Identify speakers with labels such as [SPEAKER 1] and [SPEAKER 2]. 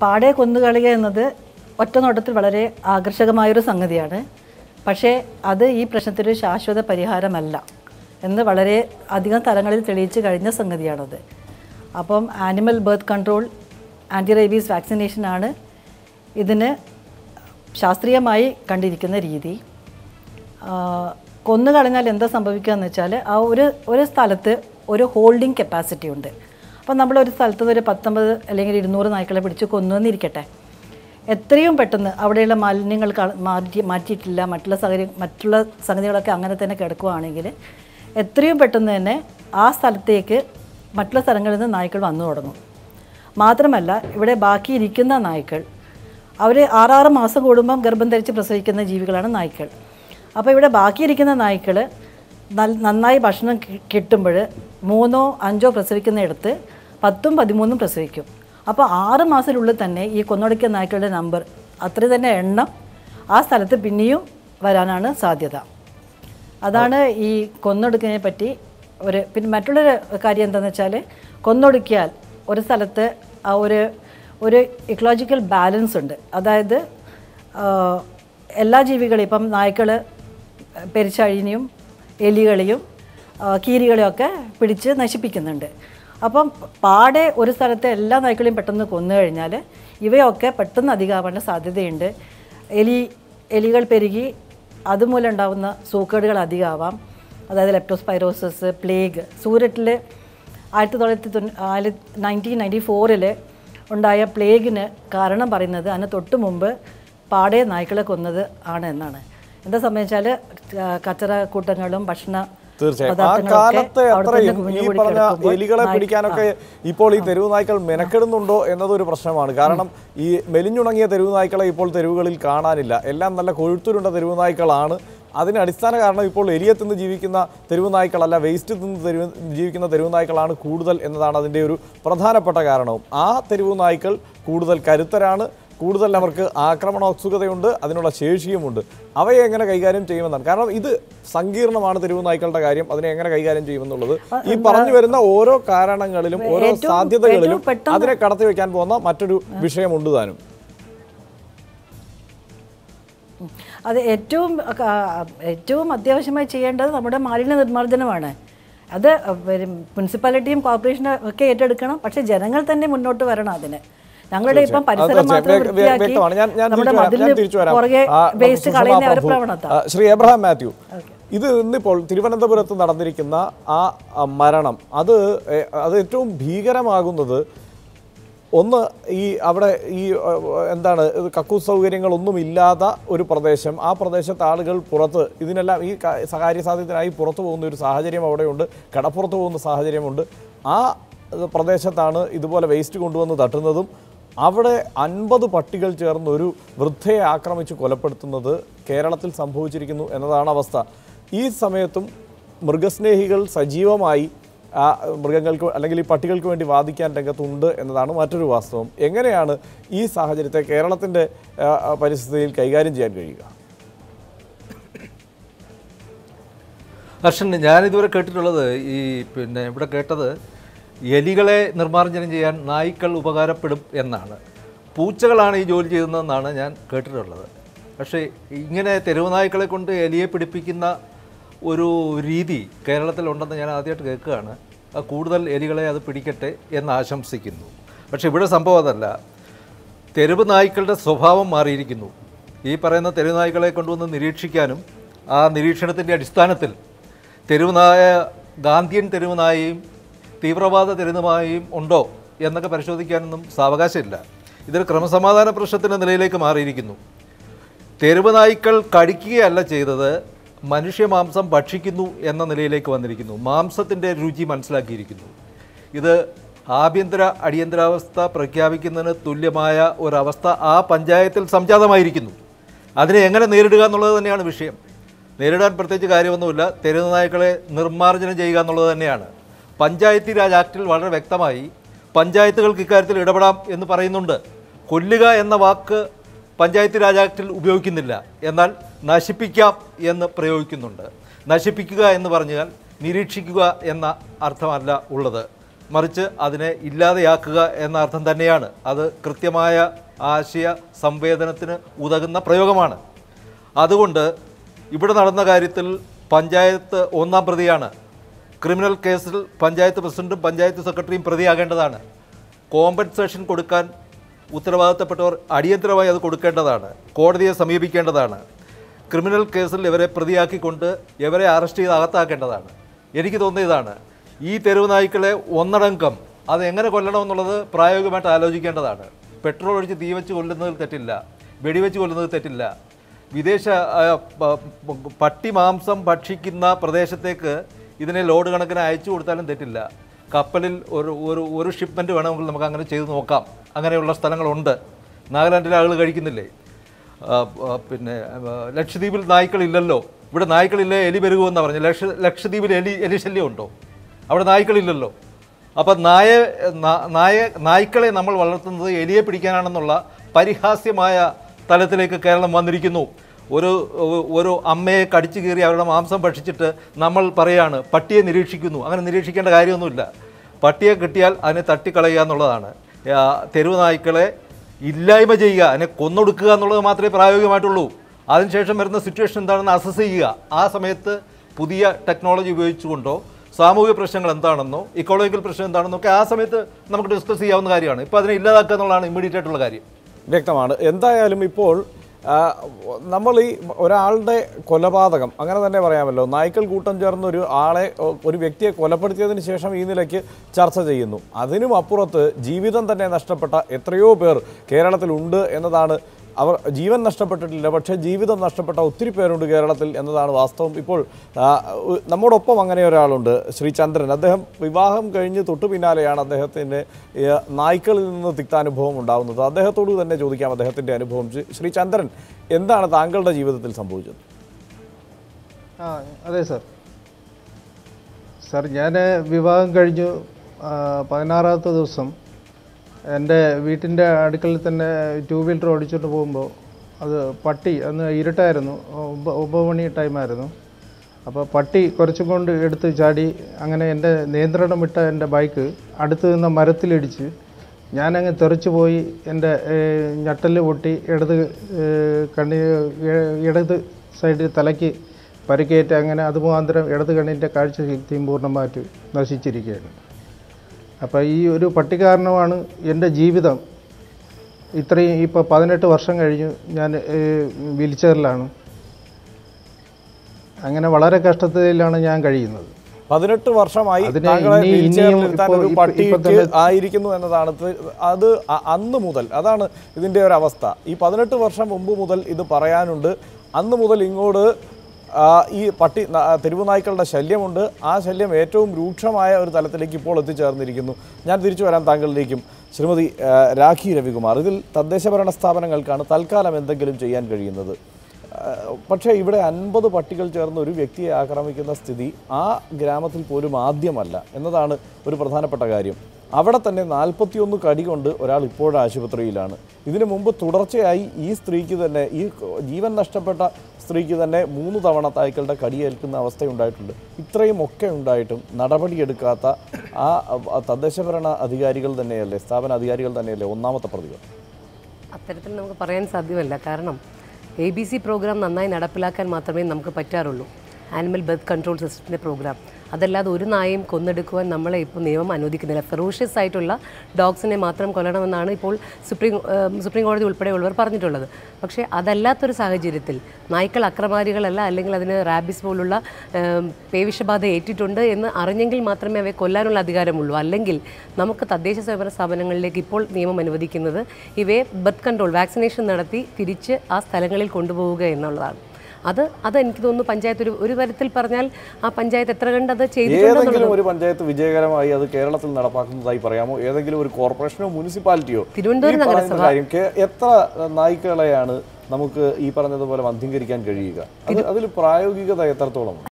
[SPEAKER 1] പാടെ കൊന്നുകളയുക എന്നത് ഒറ്റ നോട്ടത്തിൽ വളരെ ആകർഷകമായൊരു സംഗതിയാണ് പക്ഷേ അത് ഈ പ്രശ്നത്തിനൊരു ശാശ്വത പരിഹാരമല്ല എന്ന് വളരെ അധികം തലങ്ങളിൽ തെളിയിച്ച് കഴിഞ്ഞ സംഗതിയാണത് അപ്പം animal birth control anti rabies വാക്സിനേഷനാണ് ഇതിന് ശാസ്ത്രീയമായി കണ്ടിരിക്കുന്ന രീതി ആ, കൊന്നു കളഞ്ഞാൽ എന്താ സംഭവിക്കുക എന്ന് വെച്ചാൽ ആ ഒരു ഒരു സ്ഥലത്ത് ഒരു ഹോൾഡിംഗ് കപ്പാസിറ്റി ഉണ്ട് അപ്പം നമ്മളൊരു സ്ഥലത്ത് നിന്ന് ഒരു പത്തൊമ്പത് അല്ലെങ്കിൽ ഇരുന്നൂറ് നായ്ക്കളെ പിടിച്ച് കൊന്നു എന്നിരിക്കട്ടെ എത്രയും പെട്ടെന്ന് അവിടെയുള്ള മാലിന്യങ്ങൾ കള- മാറ്റി മാറ്റിയിട്ടില്ല മറ്റുള്ള സൗകര്യം മറ്റുള്ള സംഗതികളൊക്കെ അങ്ങനെ തന്നെ കിടക്കുകയാണെങ്കിൽ എത്രയും പെട്ടെന്ന് തന്നെ ആ സ്ഥലത്തേക്ക് മറ്റുള്ള സ്ഥലങ്ങളിൽ നിന്ന് നായ്ക്കൾ വന്നു തുടങ്ങും മാത്രമല്ല ഇവിടെ ബാക്കിയിരിക്കുന്ന നായ്ക്കൾ അവർ ആറാറ് മാസം കൂടുമ്പം ഗർഭം ധരിച്ച് പ്രസവിക്കുന്ന ജീവികളാണ് നായ്ക്കൾ അപ്പോൾ ഇവിടെ ബാക്കിയിരിക്കുന്ന നായ്ക്കൾ നന്നായി ഭക്ഷണം കിട്ടുമ്പോൾ മൂന്നോ അഞ്ചോ പ്രസവിക്കുന്നിടത്ത് പത്തും പതിമൂന്നും പ്രസവിക്കും അപ്പോൾ ആറ് മാസത്തിനുള്ളിൽ തന്നെ ഈ കൊന്നൊടുക്കിയ നായ്ക്കളുടെ നമ്പർ അത്ര തന്നെ എണ്ണം ആ സ്ഥലത്ത് പിന്നെയും വരാനാണ് സാധ്യത അതാണ് ഈ കൊന്നൊടുക്കുന്നതിനെ പറ്റി ഒരു പിന്നെ മറ്റുള്ളൊരു കാര്യം എന്താണെന്ന് വെച്ചാൽ കൊന്നൊടുക്കിയാൽ ഒരു സ്ഥലത്ത് ആ ഒരു ഒരു ഇക്കോളജിക്കൽ ബാലൻസ് ഉണ്ട് അതായത് ആ, എല്ലാ ജീവികളെയും ഇപ്പം നായ്ക്കൾ പെരിച്ചഴിനെയും എലികളെയും ആ, കീരികളെയും ഒക്കെ പിടിച്ച് നശിപ്പിക്കുന്നുണ്ട് അപ്പം പാടെ ഒരു സ്ഥലത്തെ എല്ലാ നായ്ക്കളെയും പെട്ടെന്ന് കൊന്നു കഴിഞ്ഞാൽ ഇവയൊക്കെ പെട്ടെന്ന് അധികമാവേണ്ട സാധ്യതയുണ്ട് എലി എലികൾ പെരുകി അതുമൂലം ഉണ്ടാകുന്ന സൂക്കേടുകൾ അധികമാവാം അതായത് ലെപ്റ്റോസ്പൈറോസിസ് പ്ലേഗ് സൂരറ്റിൽ ആയിരത്തി തൊള്ളായിരത്തി തൊണ്ണൂ ആയിരത്തി നയൻറ്റീൻ നയൻറ്റി ഫോറിൽ ഉണ്ടായ പ്ലേഗിന് കാരണം പറയുന്നത് അതിന് തൊട്ട് മുമ്പ് പാടെ നായ്ക്കളെ കൊന്നത് ആണ് എന്നാണ് എന്താ സംബന്ധിച്ചാൽ കച്ചറ കൂട്ടങ്ങളും ഭക്ഷണ
[SPEAKER 2] തീർച്ചയായും ആ
[SPEAKER 1] പദാർത്ഥങ്ങളൊക്കെ
[SPEAKER 2] കാലത്തെ
[SPEAKER 1] അവിടെ തന്നെ
[SPEAKER 2] അത്രയും
[SPEAKER 1] കുമിഞ്ഞു
[SPEAKER 2] ഈ
[SPEAKER 1] കൂടി
[SPEAKER 2] പറഞ്ഞ
[SPEAKER 1] കിടക്കുമ്പോൾ
[SPEAKER 2] എലികളെ
[SPEAKER 1] നായ്-
[SPEAKER 2] പിടിക്കാനൊക്കെ ഇപ്പോൾ ഈ തെരുവ് നായ്ക്കൾ മെനക്കെടുന്നുണ്ടോ എന്നതൊരു പ്രശ്നമാണ് കാരണം ഈ മെലിഞ്ഞുണങ്ങിയ തെരുവ് നായ്ക്കളെ ഇപ്പോൾ തെരുവുകളിൽ കാണാനില്ല എല്ലാം നല്ല കൊഴുത്തുരുണ്ട തെരുവ് നായ്ക്കളാണ് അതിന് അടിസ്ഥാന കാരണം ഇപ്പോൾ എലിയെ തിന്ന് ജീവിക്കുന്ന തെരുവ് നായ്ക്കളല്ല വേസ്റ്റ് തിന്ന് തെരുവ് ജീവിക്കുന്ന തെരുവ് നായ്ക്കളാണ് കൂടുതൽ എന്നതാണ് അതിൻ്റെ ഒരു പ്രധാനപ്പെട്ട കാരണവും ആ തെരുവ് നായ്ക്കൾ കൂടുതൽ കരുത്തരാണ് കൂടുതൽ അവർക്ക് ആക്രമണോത്സുകതയുണ്ട് അതിനുള്ള ശേഷിയുമുണ്ട് അവയെ എങ്ങനെ കൈകാര്യം ചെയ്യുമെന്നാണ് കാരണം ഇത് സങ്കീർണമാണ് തെരുവ് നായ്ക്കളുടെ കാര്യം അതിനെ എങ്ങനെ കൈകാര്യം ചെയ്യുമെന്നുള്ളത് ഈ പറഞ്ഞു വരുന്ന ഓരോ കാരണങ്ങളിലും ഓരോ
[SPEAKER 1] ഏറ്റവും-
[SPEAKER 2] സാധ്യതകളിലും
[SPEAKER 1] ഏറ്റവും പെട്ടെന്ന്
[SPEAKER 2] അതിനെ കടത്തി വെക്കാൻ പോകുന്ന മറ്റൊരു വിഷയമുണ്ട് താനും
[SPEAKER 1] അത് ഏറ്റവും ആ, ഏറ്റവും അത്യാവശ്യമായി ചെയ്യേണ്ടത് നമ്മുടെ മാലിന്യ നിർമ്മാർജ്ജനമാണ് അത് മുനിസിപ്പാലിറ്റിയും കോർപ്പറേഷനും ഒക്കെ ഏറ്റെടുക്കണം പക്ഷേ ജനങ്ങൾ തന്നെ മുന്നോട്ട് വരണം അതിന് ഞങ്ങളുടെ ഇപ്പം
[SPEAKER 2] അത്
[SPEAKER 1] പരിസരം
[SPEAKER 2] തീർച്ചയായും.
[SPEAKER 1] മാത്രം
[SPEAKER 2] വ്യ- വ്യ-
[SPEAKER 1] വൃത്തിയാക്കി
[SPEAKER 2] വ്യക്തമാണ് ഞാൻ ഞാൻ
[SPEAKER 1] നമ്മുടെ
[SPEAKER 2] തിരിച്ചു വരാം. ഞാൻ
[SPEAKER 1] മതിലിന്
[SPEAKER 2] തിരിച്ചു വരാം
[SPEAKER 1] പുറകെ
[SPEAKER 2] ആ, ഡോക്ടർ
[SPEAKER 1] വേസ്റ്റ്
[SPEAKER 2] സുഷമ
[SPEAKER 1] കളയുന്ന ഒരു
[SPEAKER 2] പ്രഭു.
[SPEAKER 1] പ്രവണത
[SPEAKER 2] ആ, ശ്രീ എബ്രഹാം മാത്യു ഇത് ഇന്നിപ്പോൾ തിരുവനന്തപുരത്ത് നടന്നിരിക്കുന്ന ആ ആ മരണം അത് എ- അത് ഏറ്റവും ഭീകരമാകുന്നത് ഒന്ന് ഈ അവിടെ ഈ ഏഹ്, എന്താണ് ഇത് കക്കൂസ് സൗകര്യങ്ങളൊന്നും ഇല്ലാത്ത ഒരു പ്രദേശം ആ പ്രദേശത്തെ ആളുകൾ പുറത്ത് ഇതിനെല്ലാം ഈ ക- കാര്യസാധ്യത്തിനായി പുറത്തു പോകുന്ന ഒരു സാഹചര്യം അവിടെയുണ്ട് കടപ്പുറത്ത് പോകുന്ന സാഹചര്യമുണ്ട് ആ ഏഹ്, പ്രദേശത്താണ് ഇതുപോലെ വേസ്റ്റ് കൊണ്ടുവന്ന് തട്ടുന്നതും അവിടെ അൻപത് പട്ടികൾ ചേർന്ന് ഒരു വൃദ്ധയെ ആക്രമിച്ച് കൊലപ്പെടുത്തുന്നത് കേരളത്തിൽ സംഭവിച്ചിരിക്കുന്നു എന്നതാണ് അവസ്ഥ ഈ സമയത്തും മൃഗസ്നേഹികൾ സജീവമായി ആ മൃഗങ്ങൾക്ക് അല്ലെങ്കിൽ ഈ പട്ടികൾക്ക് വേണ്ടി വാദിക്കാൻ രംഗത്തുണ്ട് എന്നതാണ് മറ്റൊരു വാസ്തവം എങ്ങനെയാണ് ഈ സാഹചര്യത്തെ കേരളത്തിൻ്റെ ആ, ആ, പരിസ്ഥിതിയിൽ കൈകാര്യം ചെയ്യാൻ കഴിയുക
[SPEAKER 3] ഹർഷൻ ഞാനിതുവരെ കേട്ടിട്ടുള്ളത് ഈ പിന്നെ ഇവിടെ കേട്ടത് എലികളെ നിർമ്മാർജ്ജനം ചെയ്യാൻ നായ്ക്കൾ ഉപകാരപ്പെടും എന്നാണ് പൂച്ചകളാണ് ഈ ജോലി ചെയ്യുന്നതെന്നാണ് ഞാൻ കേട്ടിട്ടുള്ളത് പക്ഷേ ഇങ്ങനെ തെരുവ് നായ്ക്കളെ കൊണ്ട് എലിയെ പിടിപ്പിക്കുന്ന ഒരു രീതി കേരളത്തിലുണ്ടെന്ന് ഞാൻ ആദ്യമായിട്ട് കേൾക്കുകയാണ് ആ കൂടുതൽ എലികളെ അത് പിടിക്കട്ടെ എന്ന് ആശംസിക്കുന്നു പക്ഷേ ഇവിടെ സംഭവം അതല്ല തെരുവ് നായ്ക്കളുടെ സ്വഭാവം മാറിയിരിക്കുന്നു ഈ പറയുന്ന തെരുവ് നായ്ക്കളെ കൊണ്ടുവന്ന് നിരീക്ഷിക്കാനും ആ നിരീക്ഷണത്തിൻ്റെ അടിസ്ഥാനത്തിൽ തെരുവ് നായ ഗാന്ധിയൻ തെരുവ് നായയും തീവ്രവാദ തെരുവ് നായയും ഉണ്ടോ എന്നൊക്കെ പരിശോധിക്കാനൊന്നും സാവകാശമില്ല ഇതൊരു ക്രമസമാധാന പ്രശ്നത്തിൻ്റെ നിലയിലേക്ക് മാറിയിരിക്കുന്നു തെരുവ് നായ്ക്കൾ കടിക്കുകയല്ല ചെയ്തത് മനുഷ്യ മാംസം ഭക്ഷിക്കുന്നു എന്ന നിലയിലേക്ക് വന്നിരിക്കുന്നു മാംസത്തിൻ്റെ രുചി മനസ്സിലാക്കിയിരിക്കുന്നു ഇത് ആഭ്യന്തര അടിയന്തരാവസ്ഥ പ്രഖ്യാപിക്കുന്നതിന് തുല്യമായ ഒരവസ്ഥ ആ പഞ്ചായത്തിൽ സംജാതമായിരിക്കുന്നു അതിനെ എങ്ങനെ നേരിടുക എന്നുള്ളത് തന്നെയാണ് വിഷയം നേരിടാൻ പ്രത്യേകിച്ച് കാര്യമൊന്നുമില്ല തെരുവ് നായ്ക്കളെ നിർമ്മാർജ്ജനം ചെയ്യുക എന്നുള്ളത് തന്നെയാണ് പഞ്ചായത്തി രാജ് ആക്ടിൽ വളരെ വ്യക്തമായി പഞ്ചായത്തുകൾക്ക് ഇക്കാര്യത്തിൽ ഇടപെടാം എന്ന് പറയുന്നുണ്ട് കൊല്ലുക എന്ന വാക്ക് പഞ്ചായത്ത് രാജ് ആക്ടിൽ ഉപയോഗിക്കുന്നില്ല എന്നാൽ നശിപ്പിക്കാം എന്ന് പ്രയോഗിക്കുന്നുണ്ട് നശിപ്പിക്കുക എന്ന് പറഞ്ഞാൽ നിരീക്ഷിക്കുക എന്ന അർത്ഥമല്ല ഉള്ളത് മറിച്ച് അതിനെ ഇല്ലാതെയാക്കുക എന്ന അർത്ഥം തന്നെയാണ് അത് കൃത്യമായ ആശയ സംവേദനത്തിന് ഉതകുന്ന പ്രയോഗമാണ് അതുകൊണ്ട് ഇവിടെ നടന്ന കാര്യത്തിൽ പഞ്ചായത്ത് ഒന്നാം പ്രതിയാണ് ക്രിമിനൽ കേസിൽ പഞ്ചായത്ത് പ്രസിഡന്റും പഞ്ചായത്ത് സെക്രട്ടറിയും പ്രതിയാകേണ്ടതാണ് കോമ്പൻസേഷൻ കൊടുക്കാൻ ഉത്തരവാദിത്തപ്പെട്ടവർ അടിയന്തരമായി അത് കൊടുക്കേണ്ടതാണ് കോടതിയെ സമീപിക്കേണ്ടതാണ് ക്രിമിനൽ കേസിൽ ഇവരെ പ്രതിയാക്കിക്കൊണ്ട് ഇവരെ അറസ്റ്റ് ചെയ്ത് അകത്താക്കേണ്ടതാണ് എനിക്ക് തോന്നിയതാണ് ഈ തെരുവ് നായ്ക്കളെ ഒന്നടങ്കം അത് എങ്ങനെ കൊല്ലണമെന്നുള്ളത് പ്രായോഗികമായിട്ട് ആലോചിക്കേണ്ടതാണ് പെട്രോൾ ഒഴിച്ച് തീ വെച്ച് കൊല്ലുന്നതിൽ തെറ്റില്ല വെടിവെച്ച് കൊല്ലുന്നതിൽ തെറ്റില്ല വിദേശ ആ, പ- പ- പട്ടി മാംസം ഭക്ഷിക്കുന്ന പ്രദേശത്തേക്ക് ഇതിനെ ലോഡ് കണക്കിന് അയച്ചു കൊടുത്താലും തെറ്റില്ല കപ്പലിൽ ഒരു ഒരു ഒരു ഷിപ്മെൻറ്റ് വേണമെങ്കിൽ നമുക്ക് അങ്ങനെ ചെയ്തു നോക്കാം അങ്ങനെയുള്ള സ്ഥലങ്ങളുണ്ട് നാഗാലാൻഡിലെ ആളുകൾ കഴിക്കുന്നില്ലേ ആ, ആ, പിന്നെ ആ, ലക്ഷദ്വീപിൽ നായ്ക്കളില്ലല്ലോ ഇവിടെ നായ്ക്കളില്ലേ എലി പെരുകുമെന്നാണ് പറഞ്ഞു ലക്ഷ ലക്ഷദ്വീപിൽ എലി എലി ശല്യം ഉണ്ടോ അവിടെ നായ്ക്കളില്ലല്ലോ അപ്പം നായ നാ- നായ നായ്ക്കളെ നമ്മൾ വളർത്തുന്നത് എലിയെ പിടിക്കാനാണെന്നുള്ള പരിഹാസ്യമായ തലത്തിലേക്ക് കേരളം വന്നിരിക്കുന്നു ഒരു ഒരു അമ്മയെ കടിച്ചു കീറി അവരുടെ മാംസം ഭക്ഷിച്ചിട്ട് നമ്മൾ പറയാണ് പട്ടിയെ നിരീക്ഷിക്കുന്നു അങ്ങനെ നിരീക്ഷിക്കേണ്ട കാര്യമൊന്നുമില്ല പട്ടിയെ കിട്ടിയാൽ അതിനെ തട്ടിക്കളയുക എന്നുള്ളതാണ് ആ, തെരുവ് നായ്ക്കളെ ഇല്ലായ്മ ചെയ്യുക അതിനെ കൊന്നൊടുക്കുക എന്നുള്ളത് മാത്രമേ പ്രായോഗികമായിട്ടുള്ളൂ അതിനുശേഷം വരുന്ന സിറ്റുവേഷൻ എന്താണെന്ന് അസസ് ചെയ്യുക ആ സമയത്ത് പുതിയ ടെക്നോളജി ഉപയോഗിച്ചുകൊണ്ടോ സാമൂഹിക പ്രശ്നങ്ങൾ എന്താണെന്നോ ഇക്കോളജിക്കൽ പ്രശ്നം എന്താണെന്നോ ഒക്കെ ആ സമയത്ത് നമുക്ക് ഡിസ്കസ് ചെയ്യാവുന്ന കാര്യമാണ് ഇപ്പോൾ അതിനെ ഇല്ലാതാക്കുക എന്നുള്ളതാണ് ഇമ്മീഡിയറ്റ് ആയിട്ടുള്ള കാര്യം
[SPEAKER 2] വ്യക്തമാണ് എന്തായാലും ഇപ്പോൾ ആ, നമ്മൾ ഈ ഒരാളുടെ കൊലപാതകം അങ്ങനെ തന്നെ പറയാമല്ലോ നായ്ക്കൾ കൂട്ടം ചേർന്ന് ഒരു ആളെ ഒ- ഒരു വ്യക്തിയെ കൊലപ്പെടുത്തിയതിന് ശേഷം ഈ നിലയ്ക്ക് ചർച്ച ചെയ്യുന്നു അതിനും അപ്പുറത്ത് ജീവിതം തന്നെ നഷ്ടപ്പെട്ട എത്രയോ പേർ കേരളത്തിലുണ്ട് എന്നതാണ് അവർ ജീവൻ നഷ്ടപ്പെട്ടിട്ടില്ല പക്ഷേ ജീവിതം നഷ്ടപ്പെട്ട ഒത്തിരി പേരുണ്ട് കേരളത്തിൽ എന്നതാണ് വാസ്തവം ഇപ്പോൾ ആ, ഉ- നമ്മോടൊപ്പം അങ്ങനെ ഒരാളുണ്ട് ശ്രീ ചന്ദ്രൻ അദ്ദേഹം വിവാഹം കഴിഞ്ഞ് തൊട്ടു പിന്നാലെയാണ് അദ്ദേഹത്തിന് ഈ, നായ്ക്കളിൽ നിന്ന് തിക്താനുഭവം ഉണ്ടാകുന്നത് അദ്ദേഹത്തോട് തന്നെ ചോദിക്കാം അദ്ദേഹത്തിൻ്റെ അനുഭവം ശ്രീ- ശ്രീ ചന്ദ്രൻ എന്താണ് താങ്കളുടെ ജീവിതത്തിൽ സംഭവിച്ചത്
[SPEAKER 4] ആ അതെ സാർ സാർ ഞാൻ വിവാഹം കഴിഞ്ഞു ആ, പതിനാറാമത്തെ ദിവസം എൻ്റെ വീട്ടിൻ്റെ അടുക്കളയിൽ തന്നെ ടൂ വീലർ ഓടിച്ചുകൊണ്ട് പോകുമ്പോൾ അത് പട്ടി അന്ന് ഇരുട്ടായിരുന്നു ഒമ്പ- ഒമ്പത് മണി ടൈമായിരുന്നു അപ്പോൾ പട്ടി കുറച്ചും കൊണ്ട് എടുത്ത് ചാടി അങ്ങനെ എൻ്റെ നിയന്ത്രണം വിട്ട എൻ്റെ ബൈക്ക് അടുത്ത് നിന്ന മരത്തിലിടിച്ച് ഞാനങ്ങ് തെറിച്ചു പോയി എൻ്റെ ഞട്ടല് പൊട്ടി ഇടത് ഏഹ്, കണ്ണി ഏഹ്, ഇടത് സൈഡിൽ തലയ്ക്ക് പരിക്കേറ്റ് അങ്ങനെ അത് മുഖാന്തരം ഇടത് കണ്ണിൻ്റെ കാഴ്ച ശക്തിയും പൂർണ്ണമായിട്ട് നശിച്ചിരിക്കുകയാണ് അപ്പോൾ ഈ ഒരു പട്ടി കാരണമാണ് എൻ്റെ ജീവിതം ഇത്രയും ഇപ്പോൾ പതിനെട്ട് വർഷം കഴിഞ്ഞു ഞാൻ വീൽ ചെയറിലാണ് അങ്ങനെ വളരെ കഷ്ടത്തിലാണ് ഞാൻ കഴിയുന്നത്
[SPEAKER 2] പതിനെട്ട് വർഷമായി
[SPEAKER 4] അതിന്
[SPEAKER 2] താങ്കളെ
[SPEAKER 4] ഇനി-
[SPEAKER 2] വീൽ
[SPEAKER 4] ഇനിയും
[SPEAKER 2] ചെയറിൽ ഇരുത്താൻ
[SPEAKER 4] ഇപ്പോ-
[SPEAKER 2] ഒരു
[SPEAKER 4] ഇപ്പോ- ഇപ്പോ
[SPEAKER 2] പട്ടിക്ക്
[SPEAKER 4] തന്നെ-
[SPEAKER 2] ആയിരിക്കുന്നു എന്നതാണ് ത്- അത് അ- അന്ന് മുതൽ അതാണ് ഇതിൻ്റെ ഒരു അവസ്ഥ ഈ പതിനെട്ട് വർഷം മുമ്പ് മുതൽ ഇത് പറയാനുണ്ട് അന്ന് മുതൽ ഇങ്ങോട്ട് ആ, ഈ പട്ടി ന- തെരുവ് നായ്ക്കളുടെ ശല്യമുണ്ട് ആ ശല്യം ഏറ്റവും രൂക്ഷമായ ഒരു തലത്തിലേക്ക് ഇപ്പോൾ എത്തിച്ചേർന്നിരിക്കുന്നു ഞാൻ തിരിച്ചു വരാൻ താങ്കളിലേക്കും ശ്രീമതി ആ, രാഖി രവികുമാർ ഇതിൽ തദ്ദേശഭരണ സ്ഥാപനങ്ങൾക്കാണ് തൽക്കാലം എന്തെങ്കിലും ചെയ്യാൻ കഴിയുന്നത് ആഹ് പക്ഷേ ഇവിടെ അൻപത് പട്ടികൾ ചേർന്ന് ഒരു വ്യക്തിയെ ആക്രമിക്കുന്ന സ്ഥിതി ആ ഗ്രാമത്തിൽ പോലും ആദ്യമല്ല എന്നതാണ് ഒരു പ്രധാനപ്പെട്ട കാര്യം അവിടെ തന്നെ നാൽപ്പത്തിയൊന്ന് കടി കൊണ്ട് ഒരാൾ ഇപ്പോഴും ആശുപത്രിയിലാണ് ഇതിനു മുമ്പ് തുടർച്ചയായി ഈ സ്ത്രീക്ക് തന്നെ ഈ ജീവൻ നഷ്ടപ്പെട്ട സ്ത്രീക്ക് തന്നെ മൂന്ന് തവണ തായ്ക്കളുടെ കടിയേൽക്കുന്ന അവസ്ഥയുണ്ടായിട്ടുണ്ട് ഇത്രയും ഒക്കെ ഉണ്ടായിട്ടും നടപടിയെടുക്കാത്ത ആ ആ തദ്ദേശഭരണ അധികാരികൾ തന്നെയല്ലേ സ്ഥാപന അധികാരികൾ തന്നെയല്ലേ ഒന്നാമത്തെ പ്രതികൾ
[SPEAKER 5] അത്തരത്തിൽ നമുക്ക് പറയാൻ സാധ്യമല്ല കാരണം എ ബി സി പ്രോഗ്രാം നന്നായി നടപ്പിലാക്കാൻ മാത്രമേ നമുക്ക് പറ്റാറുള്ളൂ ആനിമൽ ബർത്ത് കൺട്രോൾ സിസ്റ്റത്തിൻ്റെ പ്രോഗ്രാം അതല്ലാതെ ഒരു നായയും കൊന്നെടുക്കുവാൻ നമ്മളെ ഇപ്പോൾ നിയമം അനുവദിക്കുന്നില്ല ഫെറോഷ്യസ് ആയിട്ടുള്ള ഡോഗ്സിനെ മാത്രം കൊല്ലണമെന്നാണ് ഇപ്പോൾ സുപ്രീം ഏം, സുപ്രീം കോടതി ഉൾപ്പെടെയുള്ളവർ പറഞ്ഞിട്ടുള്ളത് പക്ഷേ അതല്ലാത്തൊരു സാഹചര്യത്തിൽ നായ്ക്കൾ അക്രമാരികളല്ല അല്ലെങ്കിൽ അതിന് റാബിസ് പോലുള്ള ഏം, പേവിഷബാധ ഏറ്റിട്ടുണ്ട് എന്ന് അറിഞ്ഞെങ്കിൽ മാത്രമേ അവയെ കൊല്ലാനുള്ള അധികാരമുള്ളൂ അല്ലെങ്കിൽ നമുക്ക് തദ്ദേശ സ്വയംഭരണ സ്ഥാപനങ്ങളിലേക്ക് ഇപ്പോൾ നിയമം അനുവദിക്കുന്നത് ഇവയെ ബർത്ത് കൺട്രോൾ വാക്സിനേഷൻ നടത്തി തിരിച്ച് ആ സ്ഥലങ്ങളിൽ കൊണ്ടുപോവുക എന്നുള്ളതാണ് അത് അത് എനിക്ക് തോന്നുന്നു പഞ്ചായത്ത് ഒരു ഒരു തരത്തിൽ പറഞ്ഞാൽ ആ പഞ്ചായത്ത് എത്ര കണ്ട് അത് ചെയ്തിട്ടുണ്ടെന്നുള്ളത്
[SPEAKER 2] ഏതെങ്കിലും ഒരു പഞ്ചായത്ത് വിജയകരമായി അത് കേരളത്തിൽ നടപ്പാക്കുന്നതായി പറയാമോ ഏതെങ്കിലും ഒരു കോർപ്പറേഷനോ മുനിസിപ്പാലിറ്റിയോ
[SPEAKER 5] തിരുവനന്തപുരം
[SPEAKER 2] ഈ പറയുന്ന
[SPEAKER 5] നഗരസഭ.
[SPEAKER 2] കാര്യം കേ- എത്ര നായ്ക്കളെയാണ് നമുക്ക് ഈ പറഞ്ഞതുപോലെ വന്ധീകരിക്കാൻ കഴിയുക അത് അതിൽ പ്രായോഗികത എത്രത്തോളം